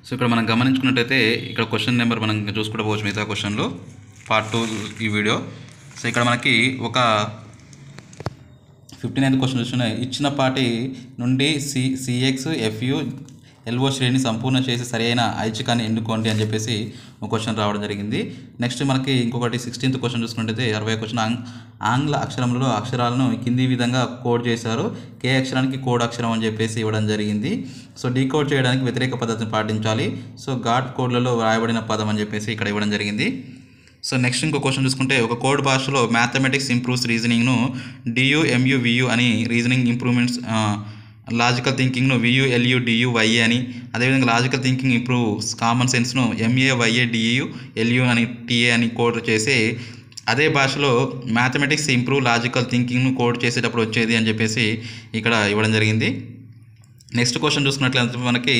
so ఇక్కడ మనం గమనించుకున్నట్టయితే ఇక్కడ క్వశ్చన్ నెంబర్ మనం చూసుకుంటూ పోవచ్చు మిగతా క్వశ్చన్లో పార్ట్ టూ ఈ వీడియో సో ఇక్కడ మనకి ఒక ఫిఫ్టీ నైన్త్ క్వశ్చన్ చూస్తున్నాయి ఇచ్చిన పార్టీ నుండి సి సిఎక్స్ ఎఫ్యు ఎల్ఓ శ్రేణి సంపూర్ణ చేసి సరైన ఐచ్ఛికాన్ని ఎన్నుకోండి అని చెప్పేసి ఒక క్వశ్చన్ రావడం జరిగింది నెక్స్ట్ మనకి ఇంకొకటి సిక్స్టీన్త్ క్వశ్చన్ చూసుకున్నట్టయితే అరవై క్వశ్చన్ ఆంగ్ ఆంగ్ల అక్షరంలో అక్షరాలను కింది విధంగా కోడ్ చేశారు కే అక్షరానికి కోడ్ అక్షరం అని చెప్పేసి ఇవ్వడం జరిగింది సో డీకోడ్ చేయడానికి వ్యతిరేక పద్ధతిని పాటించాలి సో ఘాట్ కోడ్లలో వ్రాయబడిన పదం అని చెప్పేసి ఇక్కడ ఇవ్వడం జరిగింది సో నెక్స్ట్ ఇంకో క్వశ్చన్ చూసుకుంటే ఒక కోడ్ భాషలో మ్యాథమెటిక్స్ ఇంప్రూవ్స్ రీజనింగ్ను డియు ఎంయు వియు అని రీజనింగ్ ఇంప్రూవ్మెంట్స్ లాజికల్ థింకింగ్ను వియు ఎల్యు డియు వైఏ అని అదేవిధంగా లాజికల్ థింకింగ్ ఇంప్రూవ్స్ కామన్ సెన్స్ను ఎంఏ వైఏ డియు ఎల్యు అని టిఏ అని కోడ్ చేసి అదే భాషలో మ్యాథమెటిక్స్ ఇంప్రూవ్ లాజికల్ థింకింగ్ను కోడ్ చేసేటప్పుడు వచ్చేది అని చెప్పేసి ఇక్కడ ఇవ్వడం జరిగింది నెక్స్ట్ క్వశ్చన్ చూసుకున్నట్లయితే మనకి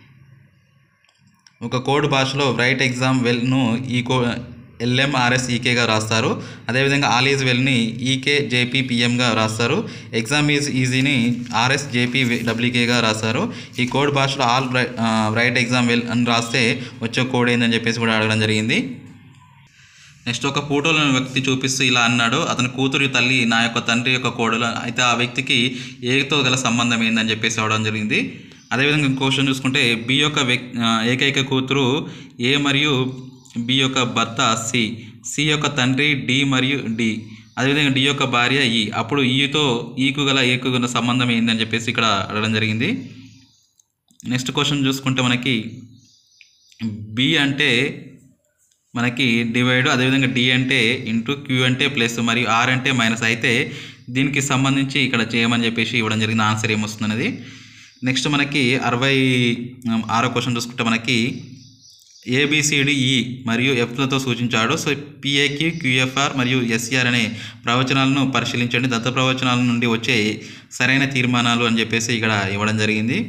ఒక కోడ్ భాషలో రైట్ ఎగ్జామ్ వెల్ను ఈ కో ఎల్ఎంఆర్ఎస్ ఈకేగా రాస్తారు అదేవిధంగా ఆల్ ఈజ్ వెల్ని ఈకే జేపీ పిఎంగా రాస్తారు ఎగ్జామ్ ఈజ్ ఈజీని ఆర్ఎస్ జేపీ డబ్ల్యూకేగా రాస్తారు ఈ కోడ్ భాషలో ఆల్ రైట్ ఎగ్జామ్ వెల్ అని రాస్తే వచ్చే కోడ్ ఏందని చెప్పేసి కూడా అడగడం జరిగింది నెక్స్ట్ ఒక ఫోటోలో వ్యక్తి చూపిస్తూ ఇలా అన్నాడు అతని కూతురి తల్లి నా యొక్క తండ్రి యొక్క కోడలు అయితే ఆ వ్యక్తికి ఏతో గల సంబంధం ఏందని చెప్పేసి అవడం జరిగింది అదేవిధంగా క్వశ్చన్ చూసుకుంటే బి యొక్క వ్యక్ ఆ, ఏకైక కూతురు ఏ మరియు బి యొక్క భర్త సి సి యొక్క తండ్రి డి మరియు డి అదేవిధంగా డి యొక్క భార్య ఈ అప్పుడు ఈతో ఈకు గల ఏకు గల సంబంధం ఏందని చెప్పేసి ఇక్కడ అడగడం జరిగింది నెక్స్ట్ క్వశ్చన్ చూసుకుంటే మనకి బి అంటే మనకి డివైడ్ అదేవిధంగా డి అంటే ఇంటూ క్యూ అంటే ప్లస్ మరియు ఆర్ అంటే మైనస్ అయితే దీనికి సంబంధించి ఇక్కడ చేయమని చెప్పేసి ఇవ్వడం జరిగింది ఆన్సర్ ఏమొస్తుంది నెక్స్ట్ మనకి అరవై ఆరో క్వశ్చన్ చూసుకుంటే మనకి ఏబిసిడిఈ మరియు ఎఫ్లతో సూచించాడు సో పిఏకి క్యూఎఫ్ఆర్ మరియు ఎస్ఆర్ అనే ప్రవచనాలను పరిశీలించండి దత్త ప్రవచనాల నుండి వచ్చే సరైన తీర్మానాలు అని చెప్పేసి ఇక్కడ ఇవ్వడం జరిగింది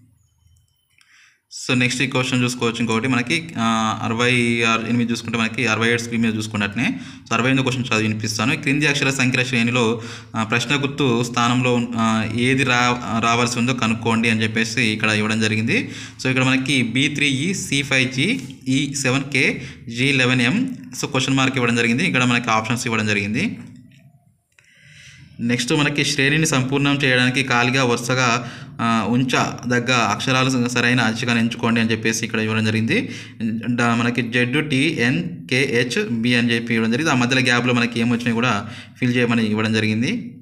సో నెక్స్ట్ ఈ క్వశ్చన్ చూసుకోవచ్చు ఇంకొకటి మనకి ఆ, అరవై ఆరు ఎనిమిది చూసుకుంటే మనకి అరవై ఏడు స్క్రీన్ మీద చూసుకున్నట్నే సో అరవై ఎనిమిది క్వశ్చన్ చదివి వినిపిస్తాను క్రింది అక్షర సంఖ్యల శ్రేణిలో ఆ, ప్రశ్న గుర్తు స్థానంలో ఆ, ఏది రా రావాల్సి ఉందో కనుక్కోండి అని చెప్పేసి ఇక్కడ ఇవ్వడం జరిగింది సో ఇక్కడ మనకి B three E C five G E seven K G eleven M so question mark ఇవ్వడం జరిగింది ఇక్కడ మనకి ఆప్షన్స్ ఇవ్వడం జరిగింది నెక్స్ట్ మనకి శ్రేణిని సంపూర్ణం చేయడానికి ఖాళీగా వరుసగా ఆ, ఉంచదగ్గ అక్షరాలు సరైన అచ్చిగా ఎంచుకోండి అని చెప్పేసి ఇక్కడ ఇవ్వడం జరిగింది డ- మనకి Z T N KH B అని చెప్పి ఇవ్వడం జరిగింది ఆ మధ్యలో గ్యాప్లో మనకి ఏమొచ్చినాయి కూడా ఫిల్ చేయమని ఇవ్వడం జరిగింది